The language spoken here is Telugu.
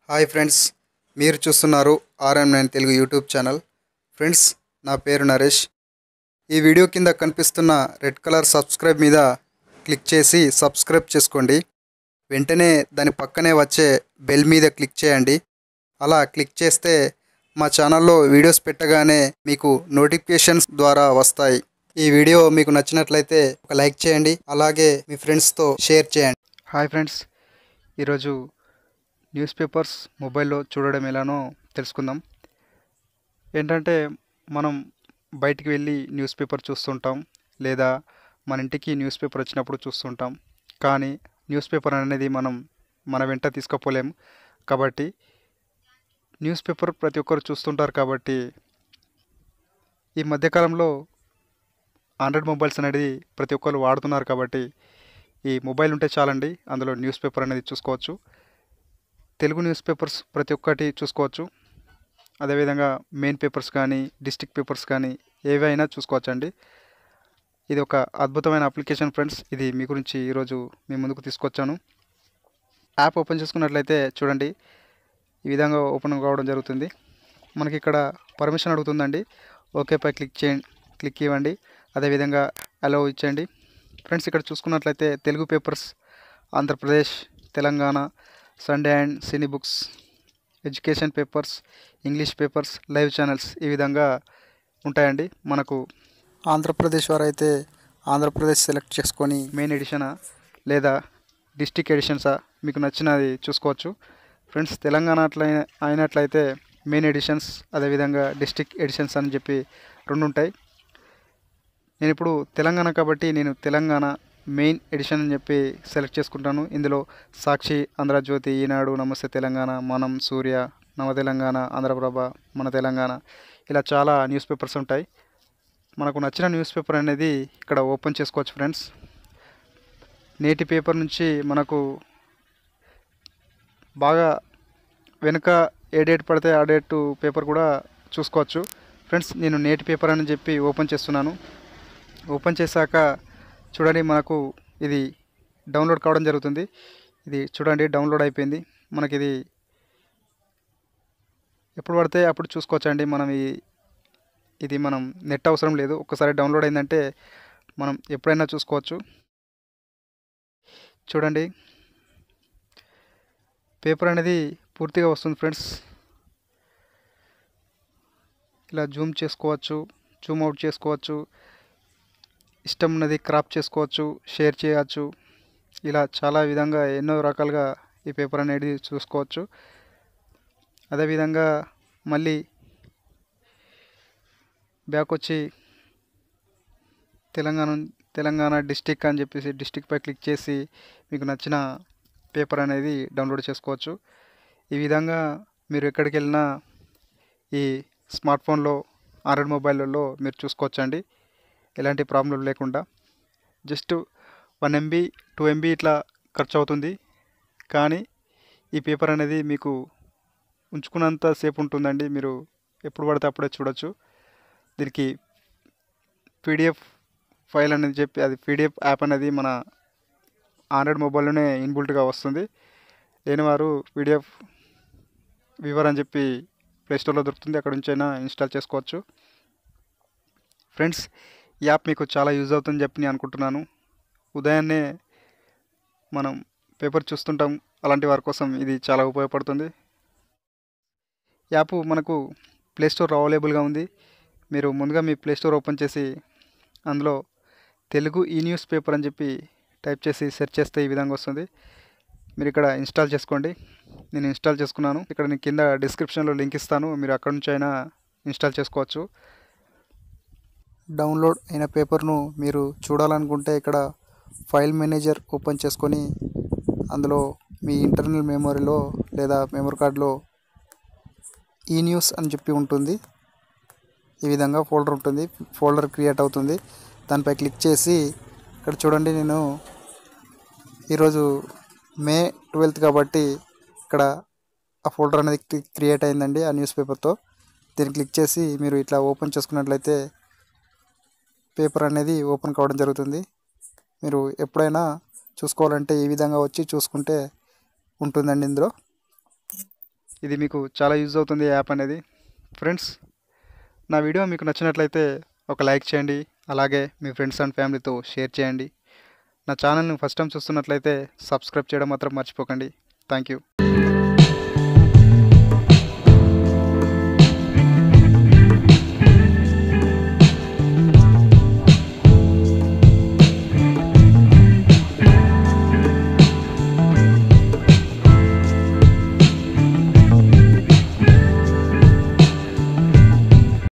హాయ్ ఫ్రెండ్స్ మీరు చూస్తున్నారు RM nine Telugu YouTube channel friends నా పేరు నరేష్ ఈ వీడియో కింద కనిపిస్తున్న రెడ్ కలర్ సబ్స్క్రైబ్ మీద క్లిక్ చేసి సబ్స్క్రైబ్ చేసుకోండి వెంటనే దాని పక్కనే వచ్చే బెల్ మీద క్లిక్ చేయండి అలా క్లిక్ చేస్తే మా ఛానల్లో వీడియోస్ పెట్టగానే మీకు నోటిఫికేషన్స్ ద్వారా వస్తాయి ఈ వీడియో మీకు నచ్చినట్లయితే ఒక లైక్ చేయండి అలాగే మీ ఫ్రెండ్స్తో షేర్ చేయండి హాయ్ ఫ్రెండ్స్ ఈరోజు న్యూస్ పేపర్స్ మొబైల్లో చూడడం ఎలానో తెలుసుకుందాం ఏంటంటే మనం బయటికి వెళ్ళి న్యూస్ పేపర్ చూస్తుంటాం లేదా మన ఇంటికి న్యూస్ పేపర్ వచ్చినప్పుడు చూస్తుంటాం కానీ న్యూస్ పేపర్ అనేది మనం మన వెంట తీసుకుపోలేం కాబట్టి న్యూస్ పేపర్ ప్రతి ఒక్కరు చూస్తుంటారు కాబట్టి ఈ మధ్యకాలంలో ఆండ్రాయిడ్ మొబైల్స్ అనేది ప్రతి ఒక్కరు వాడుతున్నారు కాబట్టి ఈ మొబైల్ ఉంటే చాలండి అందులో న్యూస్ పేపర్ అనేది చూసుకోవచ్చు తెలుగు న్యూస్ పేపర్స్ ప్రతి ఒక్కటి చూసుకోవచ్చు అదేవిధంగా మెయిన్ పేపర్స్ కానీ డిస్టిక్ పేపర్స్ కానీ ఏవైనా చూసుకోవచ్చండి ఇది ఒక అద్భుతమైన అప్లికేషన్ ఫ్రెండ్స్ ఇది మీ గురించి ఈరోజు మీ ముందుకు తీసుకొచ్చాను యాప్ ఓపెన్ చేసుకున్నట్లయితే చూడండి ఈ విధంగా ఓపెన్ కావడం జరుగుతుంది మనకి ఇక్కడ పర్మిషన్ అడుగుతుందండి ఓకేపై క్లిక్ చేయండి క్లిక్ ఇవ్వండి అదేవిధంగా అలో ఇచ్చేయండి ఫ్రెండ్స్ ఇక్కడ చూసుకున్నట్లయితే Telugu papers Andhra Pradesh Telangana Sunday and cine books education papers English papers live channels ఈ విధంగా ఉంటాయండి మనకు ఆంధ్రప్రదేశ్ వారు అయితే ఆంధ్రప్రదేశ్ సెలెక్ట్ చేసుకొని మెయిన్ ఎడిషనా లేదా డిస్టిక్ ఎడిషన్సా మీకు నచ్చినది చూసుకోవచ్చు ఫ్రెండ్స్ తెలంగాణ అట్లా అయినట్లయితే మెయిన్ ఎడిషన్స్ అదేవిధంగా డిస్టిక్ ఎడిషన్స్ అని చెప్పి రెండు ఉంటాయి నేను ఇప్పుడు తెలంగాణ కాబట్టి నేను తెలంగాణ మెయిన్ ఎడిషన్ అని చెప్పి సెలెక్ట్ చేసుకుంటాను ఇందులో సాక్షి ఆంధ్రజ్యోతి ఈనాడు నమస్తే తెలంగాణ మనం సూర్య నవ తెలంగాణ ఆంధ్రప్రభ మన తెలంగాణ ఇలా చాలా న్యూస్ పేపర్స్ ఉంటాయి మనకు నచ్చిన న్యూస్ పేపర్ అనేది ఇక్కడ ఓపెన్ చేసుకోవచ్చు ఫ్రెండ్స్ నేటి పేపర్ నుంచి మనకు బాగా వెనుక ఏ డేట్ పడితే ఆ డేట్ పేపర్ కూడా చూసుకోవచ్చు ఫ్రెండ్స్ నేను నేటి పేపర్ అని చెప్పి ఓపెన్ చేస్తున్నాను ఓపెన్ చేశాక చూడండి మనకు ఇది డౌన్లోడ్ కావడం జరుగుతుంది ఇది చూడండి డౌన్లోడ్ అయిపోయింది మనకి ఇది ఎప్పుడు పడితే అప్పుడు చూసుకోవచ్చండి మనం ఈ ఇది మనం నెట్ అవసరం లేదు ఒక్కసారి డౌన్లోడ్ అయిందంటే మనం ఎప్పుడైనా చూసుకోవచ్చు చూడండి పేపర్ అనేది పూర్తిగా వస్తుంది ఫ్రెండ్స్ ఇలా జూమ్ చేసుకోవచ్చు జూమ్ అవుట్ చేసుకోవచ్చు ఇష్టం ఉన్నది క్రాప్ చేసుకోవచ్చు షేర్ చేయవచ్చు ఇలా చాలా విధంగా ఎన్నో రకాలుగా ఈ పేపర్ అనేది చూసుకోవచ్చు అదేవిధంగా మళ్ళీ బ్యాక్ వచ్చి తెలంగాణ తెలంగాణ డిస్టిక్ అని చెప్పేసి డిస్టిక్పై క్లిక్ చేసి మీకు నచ్చిన పేపర్ అనేది డౌన్లోడ్ చేసుకోవచ్చు ఈ విధంగా మీరు ఎక్కడికి వెళ్ళినా ఈ స్మార్ట్ ఫోన్లో ఆండ్రాయిడ్ మొబైల్లో మీరు చూసుకోవచ్చండి ఎలాంటి ప్రాబ్లం లేకుండా just one MB two MB ఇట్లా ఖర్చు అవుతుంది కానీ ఈ పేపర్ అనేది మీకు ఉంచుకున్నంత సేపు ఉంటుందండి మీరు ఎప్పుడు పడితే అప్పుడే చూడొచ్చు దీనికి పీడిఎఫ్ ఫైల్ అనేది చెప్పి అది పీడిఎఫ్ యాప్ అనేది మన ఆండ్రాయిడ్ మొబైల్లోనే ఇన్బుల్ట్గా వస్తుంది లేని వారు పీడిఎఫ్ వివర్ అని చెప్పి ప్లేస్టోర్లో దొరుకుతుంది అక్కడ నుంచి అయినా ఇన్స్టాల్ చేసుకోవచ్చు ఫ్రెండ్స్ ఈ యాప్ మీకు చాలా యూజ్ అవుతుందని చెప్పి నేను అనుకుంటున్నాను ఉదయాన్నే మనం పేపర్ చూస్తుంటాం అలాంటి వారి కోసం ఇది చాలా ఉపయోగపడుతుంది యాప్ మనకు ప్లేస్టోర్ అవైలబుల్గా ఉంది మీరు ముందుగా మీ ప్లేస్టోర్ ఓపెన్ చేసి అందులో తెలుగు ఈ న్యూస్ పేపర్ అని చెప్పి టైప్ చేసి సెర్చ్ చేస్తే ఈ విధంగా వస్తుంది మీరు ఇక్కడ ఇన్స్టాల్ చేసుకోండి నేను ఇన్స్టాల్ చేసుకున్నాను ఇక్కడ నేను కింద డిస్క్రిప్షన్లో లింక్ ఇస్తాను మీరు అక్కడ నుంచి అయినా ఇన్స్టాల్ చేసుకోవచ్చు డౌన్లోడ్ అయిన పేపర్ను మీరు చూడాలనుకుంటే ఇక్కడ ఫైల్ మేనేజర్ ఓపెన్ చేసుకొని అందులో మీ ఇంటర్నల్ మెమొరీలో లేదా మెమరీ కార్డులో ఈ న్యూస్ అని చెప్పి ఉంటుంది ఈ విధంగా ఫోల్డర్ ఉంటుంది ఫోల్డర్ క్రియేట్ అవుతుంది దానిపై క్లిక్ చేసి ఇక్కడ చూడండి నేను ఈరోజు మే ట్వెల్త్ కాబట్టి ఇక్కడ ఆ ఫోల్డర్ అనేది క్రియేట్ అయిందండి ఆ న్యూస్ పేపర్తో దీన్ని క్లిక్ చేసి మీరు ఇట్లా ఓపెన్ చేసుకున్నట్లయితే పేపర్ అనేది ఓపెన్ కావడం జరుగుతుంది మీరు ఎప్పుడైనా చూసుకోవాలంటే ఈ విధంగా వచ్చి చూసుకుంటే ఉంటుందండి ఇందులో ఇది మీకు చాలా యూజ్ అవుతుంది ఈ యాప్ అనేది ఫ్రెండ్స్ నా వీడియో మీకు నచ్చినట్లయితే ఒక లైక్ చేయండి అలాగే మీ ఫ్రెండ్స్ అండ్ ఫ్యామిలీతో షేర్ చేయండి నా ఛానల్ని ఫస్ట్ టైం చూస్తున్నట్లయితే సబ్స్క్రైబ్ చేయడం మాత్రం మర్చిపోకండి థ్యాంక్ యూ